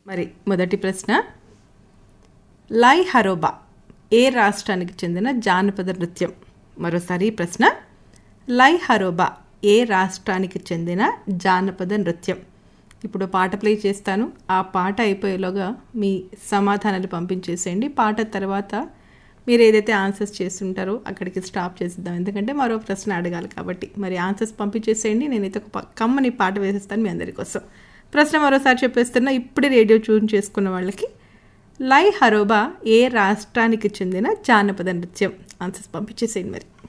మరి మొదటి ప్రశ్న లై హరోబా ఏ రాష్ట్రానికి చెందిన జానపద నృత్యం మరోసారి ఈ ప్రశ్న లై హరోబా ఏ రాష్ట్రానికి చెందిన జానపద నృత్యం ఇప్పుడు పాట ప్లే చేస్తాను ఆ పాట అయిపోయేలోగా మీ సమాధానాలు పంపించేసేయండి పాట తర్వాత మీరు ఏదైతే ఆన్సర్స్ చేస్తుంటారో అక్కడికి స్టాప్ చేసిద్దాం ఎందుకంటే మరో ప్రశ్న అడగాలి కాబట్టి మరి ఆన్సర్స్ పంపించేసేయండి నేనైతే ఒక ప- కమ్మని పాట వేసేస్తాను మీ అందరి కోసం ప్రశ్న మరోసారి చెప్పేస్తున్నా ఇప్పుడే రేడియో ట్యూన్ చేసుకున్న వాళ్ళకి లై హరోబా ఏ రాష్ట్రానికి చెందిన జానపద నృత్యం ఆన్సర్స్ పంపించేసేయండి మరి